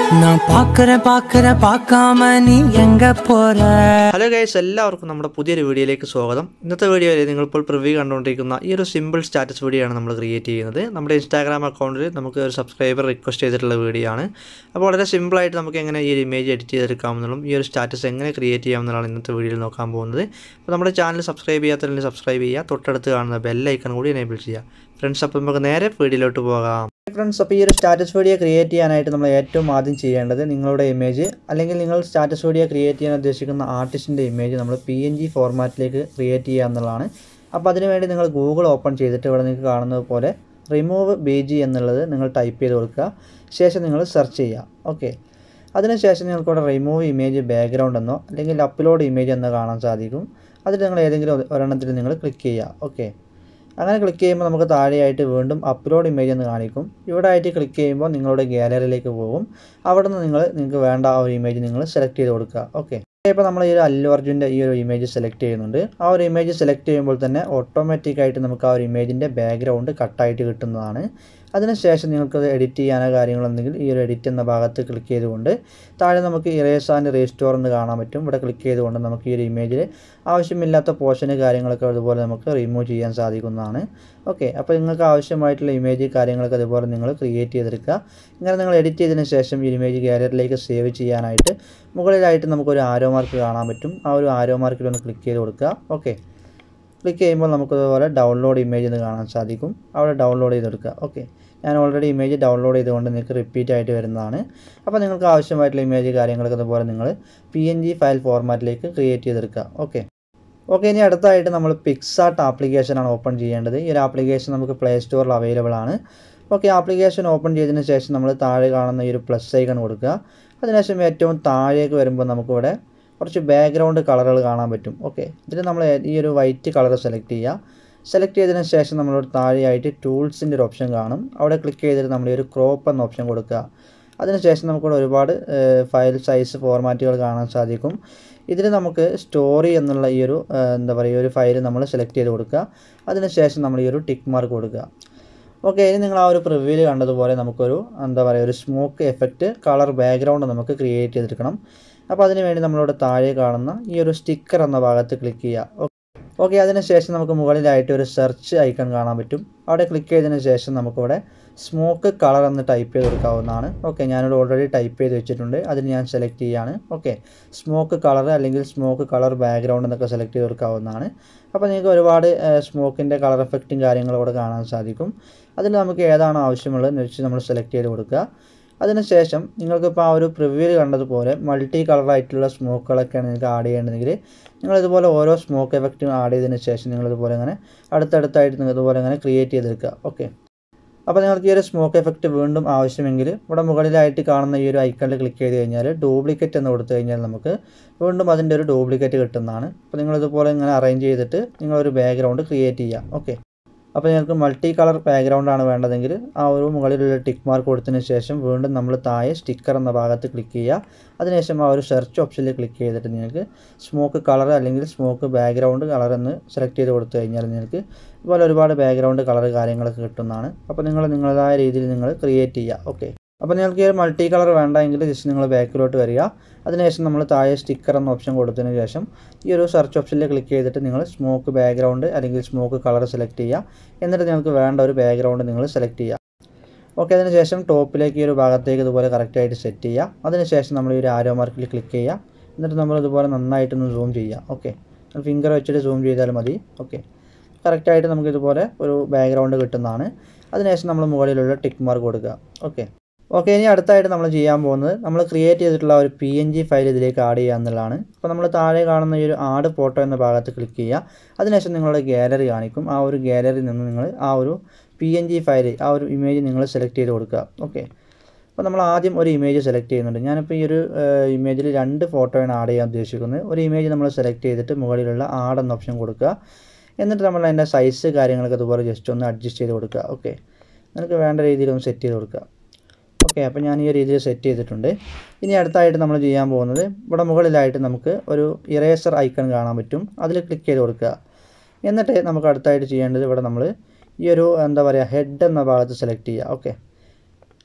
நான் பாக்குறேன் பாக்குறேன் பார்க்காம நீ எங்க போற ഹലോ ഗൈസ് എല്ലാവർക്കും നമ്മുടെ പുതിയൊരു വീഡിയോയിലേക്ക് സ്വാഗതം ഇന്നത്തെ വീഡിയോയിൽ നിങ്ങളിപ്പോൾ പ്രിവ്യൂ കണ്ടുകൊണ്ടിരിക്കുന്ന ഈ ഒരു സിമ്പിൾ സ്റ്റാറ്റസ് വീഡിയോ ആണ് നമ്മൾ ക്രിയേറ്റ് ചെയ്യുന്നത് നമ്മുടെ ഇൻസ്റ്റാഗ്രാം അക്കൗണ്ടിൽ നമുക്ക് ഒരു സബ്സ്ക്രൈബർ റിക്വസ്റ്റ് ചെയ്തിട്ടുള്ള വീഡിയോ ആണ് അപ്പോൾ വളരെ സിമ്പിളായിട്ട് നമുക്ക് എങ്ങനെ ഈ ഒരു ഇമേജ് എഡിറ്റ് ചെയ്തെടുക്കാമെന്നുള്ളതും ഈ ഒരു സ്റ്റാറ്റസ് എങ്ങനെ ക്രിയേറ്റ് ചെയ്യാമെന്നുള്ളതാണ് ഇന്നത്തെ വീഡിയോയിൽ നോക്കാൻ പോകുന്നത് അപ്പോൾ നമ്മുടെ ചാനൽ സബ്സ്ക്രൈബ് ചെയ്യാത്തതിന് സബ്സ്ക്രൈബ് ചെയ്യുക തൊട്ടടുത്ത് കാണുന്ന ബെല്ലൈക്കൺ കൂടി എനേബിൾ ചെയ്യുക ഫ്രണ്ട്സ് അപ്പോൾ നമുക്ക് നേരെ വീഡിയോയിലോട്ട് പോകാം ഫ്രണ്ട്സ് അപ്പോൾ ഈ ഒരു സ്റ്റാറ്റസ് വീഡിയോ ക്രിയേറ്റ് ചെയ്യാനായിട്ട് നമ്മൾ ഏറ്റവും ആദ്യം ചെയ്യേണ്ടത് നിങ്ങളുടെ ഇമേജ് അല്ലെങ്കിൽ നിങ്ങൾ സ്റ്റാറ്റസ് വീഡിയോ ക്രിയേറ്റ് ചെയ്യാൻ ഉദ്ദേശിക്കുന്ന ആർട്ടിസ്റ്റിൻ്റെ ഇമേജ് നമ്മൾ പി എൻ ജി ഫോർമാറ്റിലേക്ക് ക്രിയേറ്റ് ചെയ്യുക എന്നുള്ളതാണ് അപ്പോൾ അതിനുവേണ്ടി നിങ്ങൾ ഗൂഗിൾ ഓപ്പൺ ചെയ്തിട്ട് ഇവിടെ നിങ്ങൾക്ക് കാണുന്നത് പോലെ റിമൂവ് ബി ജി എന്നുള്ളത് നിങ്ങൾ ടൈപ്പ് ചെയ്ത് കൊടുക്കുക ശേഷം നിങ്ങൾ സെർച്ച് ചെയ്യുക ഓക്കെ അതിനുശേഷം നിങ്ങൾക്ക് ഇവിടെ റിമൂവ് ഇമേജ് ബാക്ക്ഗ്രൗണ്ട് എന്നോ അല്ലെങ്കിൽ അപ്ലോഡ് ഇമേജ് എന്നോ കാണാൻ സാധിക്കും അതിൽ നിങ്ങൾ ഏതെങ്കിലും ഒരു- ഒരെണ്ണത്തിൽ നിങ്ങൾ ക്ലിക്ക് ചെയ്യുക ഓക്കെ അങ്ങനെ ക്ലിക്ക് ചെയ്യുമ്പോൾ നമുക്ക് താഴെയായിട്ട് വീണ്ടും അപ്ലോഡ് ഇമേജ് എന്ന് കാണിക്കും ഇവിടെ ആയിട്ട് ക്ലിക്ക് ചെയ്യുമ്പോൾ നിങ്ങളുടെ ഗാലറിയിലേക്ക് പോകും അവിടെ നിന്ന് നിങ്ങൾ നിങ്ങൾക്ക് വേണ്ട ആ ഒരു ഇമേജ് നിങ്ങൾ സെലക്ട് ചെയ്ത് കൊടുക്കുക ഓക്കെ ഇപ്പോൾ നമ്മൾ ഈ ഒരു അല്ലു അർജുൻ്റെ ഈ ഒരു ഇമേജ് സെലക്ട് ചെയ്യുന്നുണ്ട് ആ ഒരു ഇമേജ് സെലക്ട് ചെയ്യുമ്പോൾ തന്നെ ഓട്ടോമാറ്റിക്കായിട്ട് നമുക്ക് ആ ഒരു ഇമേജിൻ്റെ ബാക്ക്ഗ്രൗണ്ട് കട്ടായിട്ട് കിട്ടുന്നതാണ് അതിനുശേഷം നിങ്ങൾക്കത് എഡിറ്റ് ചെയ്യാനോ കാര്യങ്ങളുണ്ടെങ്കിൽ ഈ ഒരു എഡിറ്റ് എന്ന ഭാഗത്ത് ക്ലിക്ക് ചെയ്തുകൊണ്ട് താഴെ നമുക്ക് ഇറേസ് ആൻഡ് റീസ്റ്റോർ എന്ന് കാണാൻ പറ്റും ഇവിടെ ക്ലിക്ക് ചെയ്തുകൊണ്ട് നമുക്ക് ഈ ഒരു ഇമേജിൽ ആവശ്യമില്ലാത്ത പോർഷന് കാര്യങ്ങളൊക്കെ അതുപോലെ നമുക്ക് റിമൂവ് ചെയ്യാൻ സാധിക്കുന്നതാണ് ഓക്കെ അപ്പോൾ നിങ്ങൾക്ക് ആവശ്യമായിട്ടുള്ള ഇമേജ് കാര്യങ്ങളൊക്കെ അതുപോലെ നിങ്ങൾ ക്രിയേറ്റ് ചെയ്തെടുക്കുക ഇങ്ങനെ നിങ്ങൾ എഡിറ്റ് ചെയ്തതിന് ശേഷം ഈ ഇമേജ് ഗാലറിയിലേക്ക് സേവ് ചെയ്യാനായിട്ട് മുകളിലായിട്ട് നമുക്കൊരു ആരോ മാർക്ക് കാണാൻ പറ്റും ആ ഒരു ആരോ മാർക്കിൽ ഒന്ന് ക്ലിക്ക് ചെയ്ത് കൊടുക്കുക ഓക്കെ ക്ലിക്ക് ചെയ്യുമ്പോൾ നമുക്കതുപോലെ ഡൗൺലോഡ് ഇമേജ് എന്ന് കാണാൻ സാധിക്കും അവിടെ ഡൗൺലോഡ് ചെയ്തെടുക്കുക ഓക്കെ ഞാൻ ഓൾറെഡി ഇമേജ് ഡൗൺലോഡ് ചെയ്തുകൊണ്ട് നിങ്ങൾക്ക് റിപ്പീറ്റ് ആയിട്ട് വരുന്നതാണ് അപ്പോൾ നിങ്ങൾക്ക് ആവശ്യമായിട്ടുള്ള ഇമേജ് കാര്യങ്ങളൊക്കെ അതുപോലെ നിങ്ങൾ പി എൻ ജി ഫയൽ ഫോർമാറ്റിലേക്ക് ക്രിയേറ്റ് ചെയ്തെടുക്കുക ഓക്കെ ഓക്കെ ഇനി അടുത്തായിട്ട് നമ്മൾ പിക്സാർട്ട് ആപ്ലിക്കേഷനാണ് ഓപ്പൺ ചെയ്യേണ്ടത് ഈ ഒരു ആപ്ലിക്കേഷൻ നമുക്ക് പ്ലേ സ്റ്റോറിൽ അവൈലബിൾ ആണ് ഓക്കെ ആപ്ലിക്കേഷൻ ഓപ്പൺ ചെയ്തതിന് ശേഷം നമ്മൾ താഴെ കാണുന്ന ഈ ഒരു പ്ലസ് ഐക്കൺ കൊടുക്കുക അതിനുശേഷം ഏറ്റവും താഴേക്ക് വരുമ്പോൾ നമുക്കിവിടെ കുറച്ച് ബാക്ക്ഗ്രൗണ്ട് കളറുകൾ കാണാൻ പറ്റും ഓക്കെ ഇതിൽ നമ്മൾ ഈ ഒരു വൈറ്റ് കളർ സെലക്ട് ചെയ്യുക സെലക്ട് ചെയ്തതിന് ശേഷം നമ്മളോട് താഴെയായിട്ട് ടൂൾസിൻ്റെ ഒരു ഓപ്ഷൻ കാണും അവിടെ ക്ലിക്ക് ചെയ്തിട്ട് നമ്മൾ ഈ ഒരു ക്രോപ്പ് എന്ന ഓപ്ഷൻ കൊടുക്കുക അതിനുശേഷം നമുക്കിവിടെ ഒരുപാട് ഫയൽ സൈസ് ഫോർമാറ്റുകൾ കാണാൻ സാധിക്കും ഇതിൽ നമുക്ക് സ്റ്റോറി എന്നുള്ള ഈ ഒരു ഏഹ്, എന്താ പറയുക ഒരു ഫയൽ നമ്മൾ സെലക്ട് ചെയ്ത് കൊടുക്കുക അതിനുശേഷം നമ്മൾ ഈ ഒരു ടിക്ക് മാർക്ക് കൊടുക്കുക ഓക്കെ ഇനി നിങ്ങൾ ആ ഒരു പ്രിവ്യൂവിൽ കണ്ടതുപോലെ നമുക്കൊരു എന്താ പറയുക ഒരു സ്മോക്ക് എഫക്റ്റ് കളർ ബാക്ക്ഗ്രൗണ്ട് നമുക്ക് ക്രിയേറ്റ് ചെയ്തെടുക്കണം അപ്പോൾ അതിന് വേണ്ടി നമ്മളിവിടെ താഴെ കാണുന്ന ഈ ഒരു സ്റ്റിക്കർ എന്ന ഭാഗത്ത് ക്ലിക്ക് ചെയ്യുക ഓക്കെ അതിനുശേഷം നമുക്ക് മുകളിലായിട്ട് ഒരു സെർച്ച് ഐക്കൺ കാണാൻ പറ്റും അവിടെ ക്ലിക്ക് ചെയ്തതിന് ശേഷം നമുക്കിവിടെ സ്മോക്ക് കളർ എന്ന് ടൈപ്പ് ചെയ്ത് കൊടുക്കാവുന്നതാണ് ഓക്കെ ഞാനിവിടെ ഓൾറെഡി ടൈപ്പ് ചെയ്ത് വെച്ചിട്ടുണ്ട് അതിന് ഞാൻ സെലക്ട് ചെയ്യുകയാണ് ഓക്കെ സ്മോക്ക് കളർ അല്ലെങ്കിൽ സ്മോക്ക് കളർ ബാക്ക്ഗ്രൗണ്ട് എന്നൊക്കെ സെലക്ട് ചെയ്ത് കൊടുക്കാവുന്നതാണ് അപ്പോൾ നിങ്ങൾക്ക് ഒരുപാട് സ്മോക്കിൻ്റെ കളർ എഫക്റ്റും കാര്യങ്ങളും ഇവിടെ കാണാൻ സാധിക്കും അതിൽ നമുക്ക് ഏതാണോ ആവശ്യമുള്ളത് എന്ന് വെച്ച് നമ്മൾ സെലക്ട് ചെയ്ത് കൊടുക്കുക അതിനുശേഷം നിങ്ങൾക്കിപ്പോൾ ആ ഒരു പ്രിവ്യൂവിൽ കണ്ടതുപോലെ മൾട്ടി കളറായിട്ടുള്ള സ്മോക്കുകളൊക്കെയാണ് നിങ്ങൾക്ക് ആഡ് ചെയ്യേണ്ടതെങ്കിൽ നിങ്ങൾ ഇതുപോലെ ഓരോ സ്മോക്ക് എഫക്റ്റും ആഡ് ചെയ്തതിന് ശേഷം നിങ്ങൾ ഇതുപോലെ അങ്ങനെ അടുത്തടുത്തായിട്ട് നിങ്ങൾ ഇതുപോലെ അങ്ങനെ ക്രിയേറ്റ് ചെയ്തെടുക്കുക ഓക്കെ അപ്പോൾ നിങ്ങൾക്ക് ഈ ഒരു സ്മോക്ക് എഫക്റ്റ് വീണ്ടും ആവശ്യമെങ്കിൽ ഇവിടെ മുകളിലായിട്ട് കാണുന്ന ഈ ഒരു ഐക്കണിൽ ക്ലിക്ക് ചെയ്ത് കഴിഞ്ഞാൽ ഡ്യൂപ്ലിക്കേറ്റ് എന്ന് കൊടുത്തു കഴിഞ്ഞാൽ നമുക്ക് വീണ്ടും അതിൻ്റെ ഒരു ഡ്യൂപ്ലിക്കേറ്റ് കിട്ടുന്നതാണ് അപ്പോൾ നിങ്ങൾ ഇതുപോലെ ഇങ്ങനെ അറേഞ്ച് ചെയ്തിട്ട് നിങ്ങളൊരു ബാക്ക്ഗ്രൗണ്ട് ക്രിയേറ്റ് ചെയ്യുക ഓക്കെ അപ്പോൾ നിങ്ങൾക്ക് മൾട്ടി കളർ ബാക്ക്ഗ്രൗണ്ട് ആണ് വേണ്ടതെങ്കിൽ ആ ഒരു മുകളിലുള്ള ടിക്ക് മാർക്ക് കൊടുത്തതിന് ശേഷം വീണ്ടും നമ്മൾ താഴെ സ്റ്റിക്കർ എന്ന ഭാഗത്ത് ക്ലിക്ക് ചെയ്യുക അതിനുശേഷം ആ ഒരു സെർച്ച് ഓപ്ഷനിൽ ക്ലിക്ക് ചെയ്തിട്ട് നിങ്ങൾക്ക് സ്മോക്ക് കളർ അല്ലെങ്കിൽ സ്മോക്ക് ബാക്ക്ഗ്രൗണ്ട് കളർ എന്ന് സെലക്ട് ചെയ്ത് കൊടുത്തു കഴിഞ്ഞാൽ നിങ്ങൾക്ക് ഇതുപോലെ ഒരുപാട് ബാക്ക്ഗ്രൗണ്ട് കളർ കാര്യങ്ങളൊക്കെ കിട്ടുന്നതാണ് അപ്പോൾ നിങ്ങൾ നിങ്ങളുടേതായ രീതിയിൽ നിങ്ങൾ ക്രിയേറ്റ് ചെയ്യുക ഓക്കെ അപ്പോൾ നിങ്ങൾക്ക് ഈ മൾട്ടി കളർ വേണ്ടെങ്കിൽ ജസ്റ്റ് നിങ്ങൾ ബാക്കിലോട്ട് വരിക അതിനുശേഷം നമ്മൾ താഴെ സ്റ്റിക്കർ എന്ന ഓപ്ഷൻ കൊടുത്തതിന് ശേഷം ഈ ഒരു സെർച്ച് ഓപ്ഷനിൽ ക്ലിക്ക് ചെയ്തിട്ട് നിങ്ങൾ സ്മോക്ക് ബാക്ക്ഗ്രൗണ്ട് അല്ലെങ്കിൽ സ്മോക്ക് കളർ സെലക്ട് ചെയ്യുക എന്നിട്ട് നിങ്ങൾക്ക് വേണ്ട ഒരു ബാക്ക്ഗ്രൗണ്ട് നിങ്ങൾ സെലക്ട് ചെയ്യുക ഓക്കെ അതിനുശേഷം ടോപ്പിലേക്ക് ഈ ഒരു ഭാഗത്തേക്ക് ഇതുപോലെ കറക്റ്റായിട്ട് സെറ്റ് ചെയ്യുക അതിനുശേഷം നമ്മൾ ഈ ഒരു ആരോ മാർക്കിൽ ക്ലിക്ക് ചെയ്യുക എന്നിട്ട് നമ്മൾ ഇതുപോലെ നന്നായിട്ടൊന്ന് സൂം ചെയ്യുക ഓക്കെ ഫിംഗർ വെച്ചിട്ട് സൂം ചെയ്താൽ മതി ഓക്കെ കറക്റ്റായിട്ട് നമുക്ക് ഇതുപോലെ ഒരു ബാക്ക്ഗ്രൗണ്ട് കിട്ടുന്നതാണ് അതിനുശേഷം നമ്മൾ മുകളിലുള്ള ടിക്ക് മാർക്ക് കൊടുക്കുക ഓക്കെ ഓക്കെ ഇനി അടുത്തായിട്ട് നമ്മൾ ചെയ്യാൻ പോകുന്നത് നമ്മൾ ക്രിയേറ്റ് ചെയ്തിട്ടുള്ള ഒരു പി എൻ ജി ഫയൽ ഇതിലേക്ക് ആഡ് ചെയ്യുക എന്നുള്ളതാണ് അപ്പോൾ നമ്മൾ താഴെ കാണുന്ന ഈ ഒരു ആഡ് ഫോട്ടോ എന്ന ഭാഗത്ത് ക്ലിക്ക് ചെയ്യുക അതിനുശേഷം നിങ്ങളുടെ ഗാലറി കാണിക്കും ആ ഒരു ഗാലറിയിൽ നിന്ന് നിങ്ങൾ ആ ഒരു പി എൻ ജി ഫയൽ ആ ഒരു ഇമേജ് നിങ്ങൾ സെലക്ട് ചെയ്ത് കൊടുക്കുക ഓക്കെ അപ്പോൾ നമ്മൾ ആദ്യം ഒരു ഇമേജ് സെലക്ട് ചെയ്യുന്നുണ്ട് ഞാനിപ്പോൾ ഈ ഒരു ഇമേജിൽ രണ്ട് ഫോട്ടോയാണ് ആഡ് ചെയ്യാൻ ഉദ്ദേശിക്കുന്നത് ഒരു ഇമേജ് നമ്മൾ സെലക്ട് ചെയ്തിട്ട് മുകളിലുള്ള ആഡ് എന്ന ഓപ്ഷൻ കൊടുക്കുക എന്നിട്ട് നമ്മൾ അതിൻ്റെ സൈസ് കാര്യങ്ങളൊക്കെ അതുപോലെ ജസ്റ്റ് ഒന്ന് അഡ്ജസ്റ്റ് ചെയ്ത് കൊടുക്കുക ഓക്കെ നിങ്ങൾക്ക് വേണ്ട രീതിയിൽ ഒന്ന് സെറ്റ് ചെയ്ത് കൊടുക്കുക ഓക്കെ അപ്പോൾ ഞാൻ ഈ ഒരു രീതിയിൽ സെറ്റ് ചെയ്തിട്ടുണ്ട് ഇനി അടുത്തായിട്ട് നമ്മൾ ചെയ്യാൻ പോകുന്നത് ഇവിടെ മുകളിലായിട്ട് നമുക്ക് ഒരു ഇറേസർ ഐക്കൺ കാണാൻ പറ്റും അതിൽ ക്ലിക്ക് ചെയ്ത് കൊടുക്കുക എന്നിട്ട് നമുക്ക് അടുത്തായിട്ട് ചെയ്യേണ്ടത് ഇവിടെ നമ്മൾ ഈ ഒരു എന്താ പറയുക ഹെഡ് എന്ന ഭാഗത്ത് സെലക്ട് ചെയ്യുക ഓക്കെ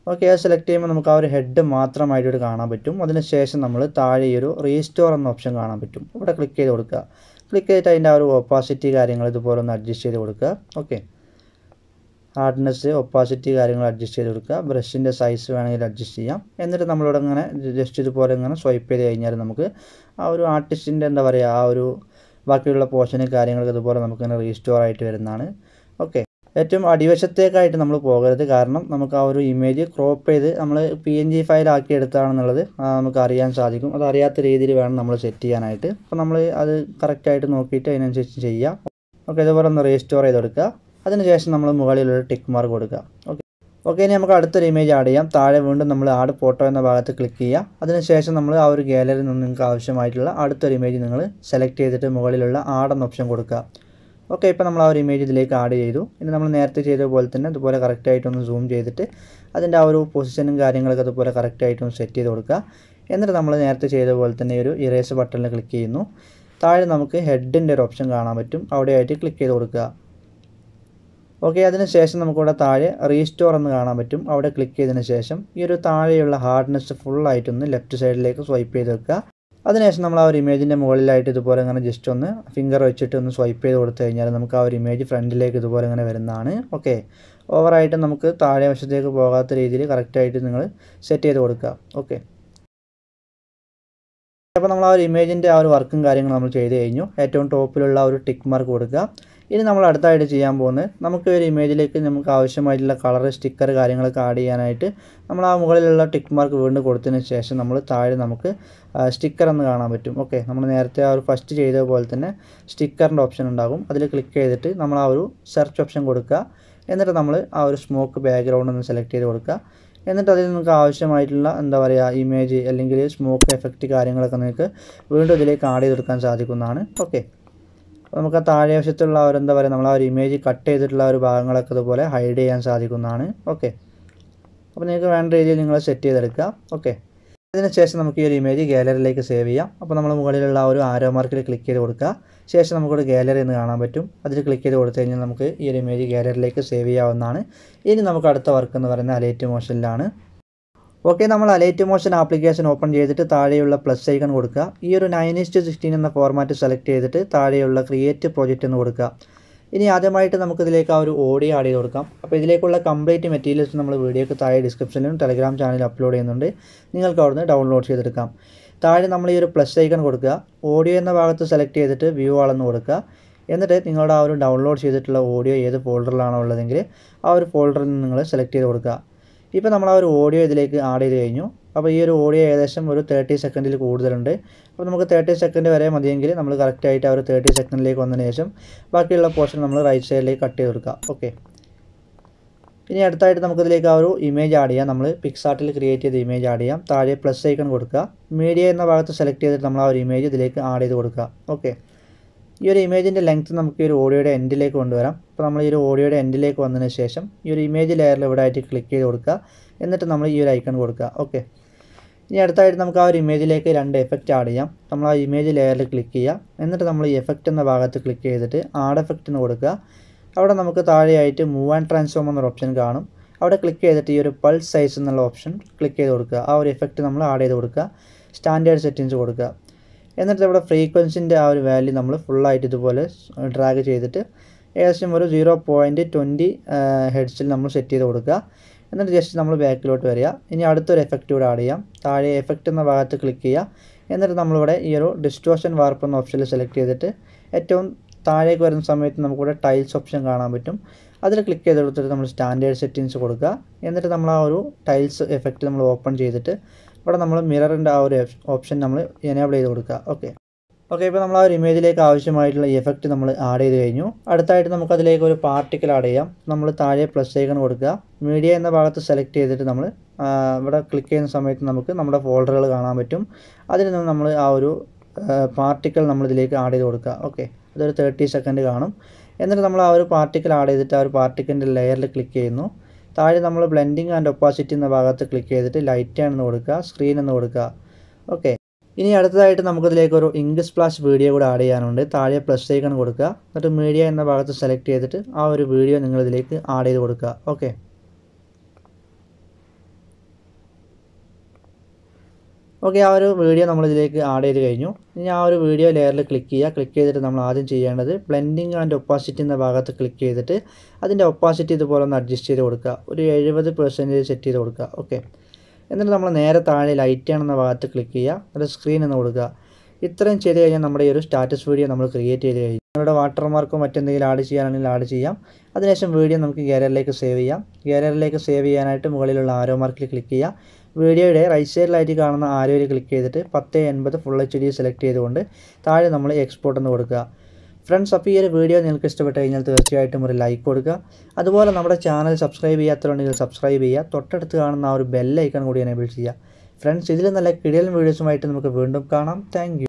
ഓക്കെ അത് സെലക്ട് ചെയ്യുമ്പോൾ നമുക്ക് ആ ഒരു ഹെഡ് മാത്രമായിട്ട് ഇവിടെ കാണാൻ പറ്റും അതിനുശേഷം നമ്മൾ താഴെ ഈ ഒരു റീസ്റ്റോർ എന്ന ഓപ്ഷൻ കാണാൻ പറ്റും ഇവിടെ ക്ലിക്ക് ചെയ്ത് കൊടുക്കുക ക്ലിക്ക് ചെയ്തിട്ട് അതിൻ്റെ ആ ഒരു ഓപ്പാസിറ്റി കാര്യങ്ങൾ ഇതുപോലെ ഒന്ന് അഡ്ജസ്റ്റ് ചെയ്ത് കൊടുക്കുക ഓക്കെ ഹാർഡ്നെസ് ഒപ്പാസിറ്റി കാര്യങ്ങൾ അഡ്ജസ്റ്റ് ചെയ്ത് കൊടുക്കുക ബ്രഷിൻ്റെ സൈസ് വേണമെങ്കിൽ അഡ്ജസ്റ്റ് ചെയ്യാം എന്നിട്ട് നമ്മളിവിടെ ഇങ്ങനെ ജസ്റ്റ് ഇതുപോലെ ഇങ്ങനെ സ്വൈപ്പ് ചെയ്ത് കഴിഞ്ഞാൽ നമുക്ക് ആ ഒരു ആർട്ടിസ്റ്റിൻ്റെ എന്താ പറയുക ആ ഒരു ബാക്കിയുള്ള പോർഷനും കാര്യങ്ങളൊക്കെ ഇതുപോലെ നമുക്കിങ്ങനെ റീസ്റ്റോർ ആയിട്ട് വരുന്നതാണ് ഓക്കെ ഏറ്റവും അടിവശത്തേക്കായിട്ട് നമ്മൾ പോകരുത് കാരണം നമുക്ക് ആ ഒരു ഇമേജ് ക്രോപ്പ് ചെയ്ത് നമ്മൾ പി എൻ ജി ഫയൽ ആക്കി എടുത്താണെന്നുള്ളത് ആ, നമുക്ക് അറിയാൻ സാധിക്കും അത് അറിയാത്ത രീതിയിൽ വേണം നമ്മൾ സെറ്റ് ചെയ്യാനായിട്ട് അപ്പോൾ നമ്മൾ അത് കറക്റ്റായിട്ട് നോക്കിയിട്ട് അതിനനുസരിച്ച് ചെയ്യാം ഓക്കെ ഇതുപോലെ ഒന്ന് റീസ്റ്റോർ ചെയ്ത് കൊടുക്കുക അതിനുശേഷം നമ്മൾ മുകളിലൊരു ടിക്ക് മാർക്ക് കൊടുക്കുക ഓക്കെ ഓക്കെ ഇനി നമുക്ക് അടുത്തൊരു ഇമേജ് ആഡ് ചെയ്യാം താഴെ വീണ്ടും നമ്മൾ ആഡ് ഫോട്ടോ എന്ന ഭാഗത്ത് ക്ലിക്ക് ചെയ്യുക അതിനുശേഷം നമ്മൾ ആ ഒരു ഗാലറിയിൽ നിന്ന് നിങ്ങൾക്ക് ആവശ്യമായിട്ടുള്ള അടുത്തൊരു ഇമേജ് നിങ്ങൾ സെലക്ട് ചെയ്തിട്ട് മുകളിലുള്ള ആഡ് എന്ന ഓപ്ഷൻ കൊടുക്കുക ഓക്കെ ഇപ്പോൾ നമ്മൾ ആ ഒരു ഇമേജ് ഇതിലേക്ക് ആഡ് ചെയ്തു ഇനി നമ്മൾ നേരത്തെ ചെയ്ത പോലെ തന്നെ ഇതുപോലെ കറക്റ്റായിട്ടൊന്ന് സൂം ചെയ്തിട്ട് അതിൻ്റെ ആ ഒരു പൊസിഷനും കാര്യങ്ങളൊക്കെ അതുപോലെ കറക്റ്റായിട്ടൊന്ന് സെറ്റ് ചെയ്ത് കൊടുക്കുക എന്നിട്ട് നമ്മൾ നേരത്തെ ചെയ്ത പോലെ തന്നെ ഈ ഒരു ഇറേസ് ബട്ടണിൽ ക്ലിക്ക് ചെയ്യുന്നു താഴെ നമുക്ക് ഹെഡിൻ്റെ ഒരു ഓപ്ഷൻ കാണാൻ പറ്റും അവിടെയായിട്ട് ക്ലിക്ക് ചെയ്ത് കൊടുക്കുക ഓക്കെ അതിന് ശേഷം നമുക്കിവിടെ താഴെ റീസ്റ്റോർ എന്ന് കാണാൻ പറ്റും അവിടെ ക്ലിക്ക് ചെയ്തതിന് ശേഷം ഈ ഒരു താഴെയുള്ള ഹാർഡ്നെസ് ഫുള്ളായിട്ടൊന്ന് ലെഫ്റ്റ് സൈഡിലേക്ക് സ്വൈപ്പ് ചെയ്ത് വെക്കുക അതിനുശേഷം നമ്മൾ ആ ഒരു ഇമേജിൻ്റെ മുകളിലായിട്ട് ഇതുപോലെ ഇങ്ങനെ ജസ്റ്റ് ഒന്ന് ഫിംഗർ വെച്ചിട്ട് ഒന്ന് സ്വൈപ്പ് ചെയ്ത് കൊടുത്തു കഴിഞ്ഞാൽ നമുക്ക് ആ ഒരു ഇമേജ് ഫ്രണ്ടിലേക്ക് ഇതുപോലെ ഇങ്ങനെ വരുന്നതാണ് ഓക്കെ ഓവറായിട്ട് നമുക്ക് താഴെ വശത്തേക്ക് പോകാത്ത രീതിയിൽ കറക്റ്റായിട്ട് നിങ്ങൾ സെറ്റ് ചെയ്ത് കൊടുക്കുക ഓക്കെ അപ്പോൾ നമ്മൾ ആ ഒരു ഇമേജിൻ്റെ ആ ഒരു വർക്കും കാര്യങ്ങളും നമ്മൾ ചെയ്ത് കഴിഞ്ഞു ഏറ്റവും ടോപ്പിലുള്ള ആ ഒരു ടിക്ക് മാർക്ക് കൊടുക്കുക ഇനി നമ്മൾ അടുത്തായിട്ട് ചെയ്യാൻ പോകുന്നത് നമുക്ക് ഒരു ഇമേജിലേക്ക് നമുക്ക് ആവശ്യമായിട്ടുള്ള കളർ സ്റ്റിക്കർ കാര്യങ്ങളൊക്കെ ആഡ് ചെയ്യാനായിട്ട് നമ്മൾ ആ മുകളിലുള്ള ടിക്ക് മാർക്ക് വീണ്ടും കൊടുത്തതിന് ശേഷം നമ്മൾ താഴെ നമുക്ക് സ്റ്റിക്കർ എന്ന് കാണാൻ പറ്റും ഓക്കെ നമ്മൾ നേരത്തെ ആ ഒരു ഫസ്റ്റ് ചെയ്ത പോലെ തന്നെ സ്റ്റിക്കറിൻ്റെ ഓപ്ഷൻ ഉണ്ടാകും അതിൽ ക്ലിക്ക് ചെയ്തിട്ട് നമ്മൾ ആ ഒരു സെർച്ച് ഓപ്ഷൻ കൊടുക്കുക എന്നിട്ട് നമ്മൾ ആ ഒരു സ്മോക്ക് ബാക്ക്ഗ്രൗണ്ട് ഒന്ന് സെലക്ട് ചെയ്ത് കൊടുക്കുക എന്നിട്ട് അതിൽ നിങ്ങൾക്ക് ആവശ്യമായിട്ടുള്ള എന്താ പറയുക ഇമേജ് അല്ലെങ്കിൽ സ്മോക്ക് എഫക്റ്റ് കാര്യങ്ങളൊക്കെ നിങ്ങൾക്ക് വീണ്ടും ഇതിലേക്ക് ആഡ് ചെയ്തെടുക്കാൻ സാധിക്കുന്നതാണ് ഓക്കെ അപ്പോൾ നമുക്ക് ആ താഴെ വശത്തുള്ള ആ ഒരു എന്താ പറയുക നമ്മൾ ആ ഒരു ഇമേജ് കട്ട് ചെയ്തിട്ടുള്ള ആ ഒരു ഭാഗങ്ങളൊക്കെ ഇതുപോലെ ഹൈഡ് ചെയ്യാൻ സാധിക്കുന്നതാണ് ഓക്കെ അപ്പോൾ നിങ്ങൾക്ക് വേണ്ട രീതിയിൽ നിങ്ങൾ സെറ്റ് ചെയ്തെടുക്കുക ഓക്കെ അതിനുശേഷം നമുക്ക് ഈ ഒരു ഇമേജ് ഗാലറിയിലേക്ക് സേവ് ചെയ്യാം അപ്പോൾ നമ്മൾ മുകളിലുള്ള ആ ഒരു ആരോ മാർക്കിൽ ക്ലിക്ക് ചെയ്ത് കൊടുക്കുക ശേഷം നമുക്കൊരു ഗാലറി എന്ന് കാണാൻ പറ്റും അതിൽ ക്ലിക്ക് ചെയ്ത് കൊടുത്തു കഴിഞ്ഞാൽ നമുക്ക് ഈ ഒരു ഇമേജ് ഗാലറിയിലേക്ക് സേവ് ചെയ്യാവുന്നതാണ് ഇനി നമുക്ക് അടുത്ത വർക്ക് എന്ന് പറയുന്നത് അലേറ്റ് മോഷനിലാണ് ഓക്കെ നമ്മൾ അലൈറ്റ് മോഷൻ ആപ്ലിക്കേഷൻ ഓപ്പൺ ചെയ്തിട്ട് താഴെയുള്ള പ്ലസ് ഐക്കൺ കൊടുക്കുക ഈ ഒരു നയൻ ഇസ്റ്റ് സിക്സ്റ്റീൻ എന്ന ഫോർമാറ്റ് സെലക്ട് ചെയ്തിട്ട് താഴെയുള്ള ക്രിയേറ്റ് പ്രോജക്റ്റ് എന്ന് കൊടുക്കുക ഇനി ആദ്യമായിട്ട് നമുക്കിതിലേക്ക് ആ ഒരു ഓഡിയോ ആഡ് ചെയ്ത് കൊടുക്കാം അപ്പോൾ ഇതിലേക്കുള്ള കംപ്ലീറ്റ് മെറ്റീരിയൽസ് നമ്മൾ വീഡിയോക്ക് താഴെ ഡിസ്ക്രിപ്ഷനിലും ടെലഗ്രാം ചാനലിൽ അപ്ലോഡ് ചെയ്യുന്നുണ്ട് നിങ്ങൾക്ക് അവിടുന്ന് ഡൗൺലോഡ് ചെയ്തെടുക്കാം താഴെ നമ്മൾ ഈ ഒരു പ്ലസ് ഐക്കൺ കൊടുക്കുക ഓഡിയോ എന്ന ഭാഗത്ത് സെലക്ട് ചെയ്തിട്ട് വ്യൂ ആളെന്ന് കൊടുക്കുക എന്നിട്ട് നിങ്ങളുടെ ആ ഒരു ഡൗൺലോഡ് ചെയ്തിട്ടുള്ള ഓഡിയോ ഏത് ഫോൾഡറിലാണോ ഉള്ളതെങ്കിൽ ആ ഒരു ഫോൾഡറിൽ നിന്ന് നിങ്ങൾ സെലക്ട് ചെയ്ത് കൊടുക്കുക ഇപ്പോൾ നമ്മൾ ആ ഒരു ഓഡിയോ ഇതിലേക്ക് ആഡ് ചെയ്ത് കഴിഞ്ഞു അപ്പോൾ ഈ ഒരു ഓഡിയോ ഏകദേശം ഒരു തേർട്ടി സെക്കൻഡിൽ കൂടുതലുണ്ട് അപ്പോൾ നമുക്ക് തേർട്ടി സെക്കൻഡ് വരെ മതിയെങ്കിൽ നമ്മൾ കറക്റ്റായിട്ട് ആ ഒരു തേർട്ടി സെക്കൻഡിലേക്ക് വന്നതിന് ശേഷം ബാക്കിയുള്ള പോർഷൻ നമ്മൾ റൈറ്റ് സൈഡിലേക്ക് കട്ട് ചെയ്ത് കൊടുക്കുക ഓക്കെ ഇനി അടുത്തായിട്ട് നമുക്കിതിലേക്ക് ആ ഒരു ഇമേജ് ആഡ് ചെയ്യാം നമ്മൾ പിക്സാർട്ടിൽ ക്രിയേറ്റ് ചെയ്ത ഇമേജ് ആഡ് ചെയ്യാം താഴെ പ്ലസ് ഐക്കൺ കൊടുക്കുക മീഡിയ എന്ന ഭാഗത്ത് സെലക്ട് ചെയ്തിട്ട് നമ്മൾ ആ ഒരു ഇമേജ് ഇതിലേക്ക് ആഡ് ചെയ്ത് കൊടുക്കുക ഓക്കെ ഈ ഒരു ഇമേജിൻ്റെ ലെങ്ത് നമുക്ക് ഈ ഒരു ഓഡിയോയുടെ എൻഡിലേക്ക് കൊണ്ടുവരാം അപ്പോൾ നമ്മൾ ഈ ഒരു ഓഡിയോയുടെ എൻഡിലേക്ക് വന്നതിന് ശേഷം ഈ ഒരു ഇമേജ് ലെയറിൽ ഇവിടെ ആയിട്ട് ക്ലിക്ക് ചെയ്ത് കൊടുക്കുക എന്നിട്ട് നമ്മൾ ഈ ഒരു ഐക്കൺ കൊടുക്കുക ഓക്കെ ഇനി അടുത്തായിട്ട് നമുക്ക് ആ ഒരു ഇമേജിലേക്ക് രണ്ട് എഫക്റ്റ് ആഡ് ചെയ്യാം നമ്മൾ ആ ഇമേജ് ലെയറിൽ ക്ലിക്ക് ചെയ്യുക എന്നിട്ട് നമ്മൾ ഈ എഫക്റ്റ് എന്ന ഭാഗത്ത് ക്ലിക്ക് ചെയ്തിട്ട് ആഡ് എഫക്റ്റ് എന്ന് കൊടുക്കുക അവിടെ നമുക്ക് താഴെയായിട്ട് മൂവ് ആൻഡ് ട്രാൻസ്ഫോം എന്നൊരു ഓപ്ഷൻ കാണും അവിടെ ക്ലിക്ക് ചെയ്തിട്ട് ഈ ഒരു പൾസ് സൈസ് എന്നുള്ള ഓപ്ഷൻ ക്ലിക്ക് ചെയ്ത് കൊടുക്കുക ആ ഒരു എഫക്റ്റ് നമ്മൾ ആഡ് ചെയ്ത് കൊടുക്കുക സ്റ്റാൻഡേർഡ് സെറ്റിങ്സ് കൊടുക്കുക എന്നിട്ട് ഇവിടെ ഫ്രീക്വൻസിൻ്റെ ആ ഒരു വാല്യൂ നമ്മൾ ഫുള്ളായിട്ട് ഇതുപോലെ ഡ്രാഗ് ചെയ്തിട്ട് ഏകദേശം ഒരു സീറോ പോയിൻറ്റ് ട്വൻറ്റി ഹെഡ്സിൽ നമ്മൾ സെറ്റ് ചെയ്ത് കൊടുക്കുക എന്നിട്ട് ജസ്റ്റ് നമ്മൾ ബാക്കിലോട്ട് വരിക ഇനി അടുത്തൊരു എഫക്റ്റ് കൂടെ ആഡ് ചെയ്യാം താഴെ എഫക്റ്റ് എന്ന ഭാഗത്ത് ക്ലിക്ക് ചെയ്യുക എന്നിട്ട് നമ്മളിവിടെ ഈ ഒരു ഡിസ്റ്റോഷൻ വാർപ്പ് എന്ന ഓപ്ഷനിൽ സെലക്ട് ചെയ്തിട്ട് ഏറ്റവും താഴേക്ക് വരുന്ന സമയത്ത് നമുക്കിവിടെ ടൈൽസ് ഓപ്ഷൻ കാണാൻ പറ്റും അതിൽ ക്ലിക്ക് ചെയ്ത് കൊടുത്തിട്ട് നമ്മൾ സ്റ്റാൻഡേർഡ് സെറ്റിങ്സ് കൊടുക്കുക എന്നിട്ട് നമ്മൾ ആ ഒരു ടൈൽസ് എഫക്റ്റ് നമ്മൾ ഓപ്പൺ ചെയ്തിട്ട് ഇവിടെ നമ്മൾ മിററിൻ്റെ ആ ഒരു ഓപ്ഷൻ നമ്മൾ എനേബിൾ ചെയ്ത് കൊടുക്കുക ഓക്കെ ഓക്കെ ഇപ്പോൾ നമ്മൾ ആ ഒരു ഇമേജിലേക്ക് ആവശ്യമായിട്ടുള്ള എഫക്റ്റ് നമ്മൾ ആഡ് ചെയ്ത് കഴിഞ്ഞു അടുത്തായിട്ട് നമുക്ക് അതിലേക്ക് ഒരു പാർട്ടിക്കൽ ആഡ് ചെയ്യാം നമ്മൾ താഴെ പ്ലസ് ഐക്കൺ കൊടുക്കുക മീഡിയ എന്ന ഭാഗത്ത് സെലക്ട് ചെയ്തിട്ട് നമ്മൾ ആ, ഇവിടെ ക്ലിക്ക് ചെയ്യുന്ന സമയത്ത് നമുക്ക് നമ്മുടെ ഫോൾഡറുകൾ കാണാൻ പറ്റും അതിൽ നിന്ന് നമ്മൾ ആ ഒരു പാർട്ടിക്കൽ നമ്മൾ ഇതിലേക്ക് ആഡ് ചെയ്ത് കൊടുക്കുക ഓക്കെ അതൊരു തേർട്ടി സെക്കൻഡ് കാണും എന്നിട്ട് നമ്മൾ ആ ഒരു പാർട്ടിക്കൽ ആഡ് ചെയ്തിട്ട് ആ ഒരു പാർട്ടിക്കലിൻ്റെ ലെയറിൽ ക്ലിക്ക് ചെയ്യുന്നു താഴെ നമ്മൾ ബ്ലെൻഡിങ് ആൻഡ് ഒപ്പാസിറ്റി എന്ന ഭാഗത്ത് ക്ലിക്ക് ചെയ്തിട്ട് ലൈറ്റ് ആണെന്ന് കൊടുക്കുക സ്ക്രീൻ എന്ന് കൊടുക്കുക ഓക്കെ ഇനി അടുത്തതായിട്ട് നമുക്കിതിലേക്ക് ഒരു ഇങ്ക് സ്പ്ലാഷ് വീഡിയോ കൂടെ ആഡ് ചെയ്യാനുണ്ട് താഴെ പ്ലസ് ഐക്കൺ കൊടുക്കുക എന്നിട്ട് മീഡിയ എന്ന ഭാഗത്ത് സെലക്ട് ചെയ്തിട്ട് ആ ഒരു വീഡിയോ നിങ്ങൾ ഇതിലേക്ക് ആഡ് ചെയ്ത് കൊടുക്കുക ഓക്കെ ഓക്കെ ആ ഒരു വീഡിയോ നമ്മൾ ഇതിലേക്ക് ആഡ് ചെയ്ത് കഴിഞ്ഞു ഇനി ആ ഒരു വീഡിയോ ലെയറിൽ ക്ലിക്ക് ചെയ്യുക ക്ലിക്ക് ചെയ്തിട്ട് നമ്മൾ ആദ്യം ചെയ്യേണ്ടത് ബ്ലെൻഡിങ് ആൻഡ് ഒപ്പാസിറ്റി എന്ന ഭാഗത്ത് ക്ലിക്ക് ചെയ്തിട്ട് അതിൻ്റെ ഒപ്പാസിറ്റി ഇതുപോലെ ഒന്ന് അഡ്ജസ്റ്റ് ചെയ്ത് കൊടുക്കുക ഒരു എഴുപത് പെർസെൻറ്റേജ് സെറ്റ് ചെയ്ത് കൊടുക്കുക ഓക്കെ എന്നിട്ട് നമ്മൾ നേരെ താഴെ ലൈറ്റ് ആണെന്ന ഭാഗത്ത് ക്ലിക്ക് ചെയ്യുക എന്നിട്ട് സ്ക്രീൻ എന്ന് കൊടുക്കുക ഇത്രയും ചെയ്ത് കഴിഞ്ഞാൽ നമ്മുടെ ഈ ഒരു സ്റ്റാറ്റസ് വീഡിയോ നമ്മൾ ക്രിയേറ്റ് ചെയ്ത് കഴിഞ്ഞു നിങ്ങളുടെ വാട്ടർമാർക്കോ മറ്റെന്തെങ്കിലും ആഡ് ചെയ്യാനാണെങ്കിൽ ആഡ് ചെയ്യാം അതിനുശേഷം വീഡിയോ നമുക്ക് ഗാലറിയിലേക്ക് സേവ് ചെയ്യാം ഗാലറിയിലേക്ക് സേവ് ചെയ്യാനായിട്ട് മുകളിലുള്ള ആരോ മാർക്കിൽ ക്ലിക്ക് ചെയ്യുക വീഡിയോയുടെ റൈറ്റ് സൈഡിലായിട്ട് കാണുന്ന ആരോയിൽ ക്ലിക്ക് ചെയ്തിട്ട് പത്ത് എൺപത് ഫുൾ എച്ച് ഡി സെലക്ട് ചെയ്തുകൊണ്ട് താഴെ നമ്മൾ എക്സ്പോർട്ട് എന്ന് കൊടുക്കുക ഫ്രണ്ട്സ് അപ്പോൾ ഈ ഒരു വീഡിയോ നിങ്ങൾക്ക് ഇഷ്ടപ്പെട്ട് കഴിഞ്ഞാൽ തീർച്ചയായിട്ടും ഒരു ലൈക്ക് കൊടുക്കുക അതുപോലെ നമ്മുടെ ചാനൽ സബ്സ്ക്രൈബ് ചെയ്യാത്തതുണ്ടെങ്കിൽ സബ്സ്ക്രൈബ് ചെയ്യുക തൊട്ടടുത്ത് കാണുന്ന ആ ഒരു ബെൽ ഐക്കൺ കൂടി എനേബിൾ ചെയ്യുക ഫ്രണ്ട്സ് ഇതിൽ നല്ല കിടിയൻ വീഡിയോസുമായിട്ട് നമുക്ക് വീണ്ടും കാണാം താങ്ക്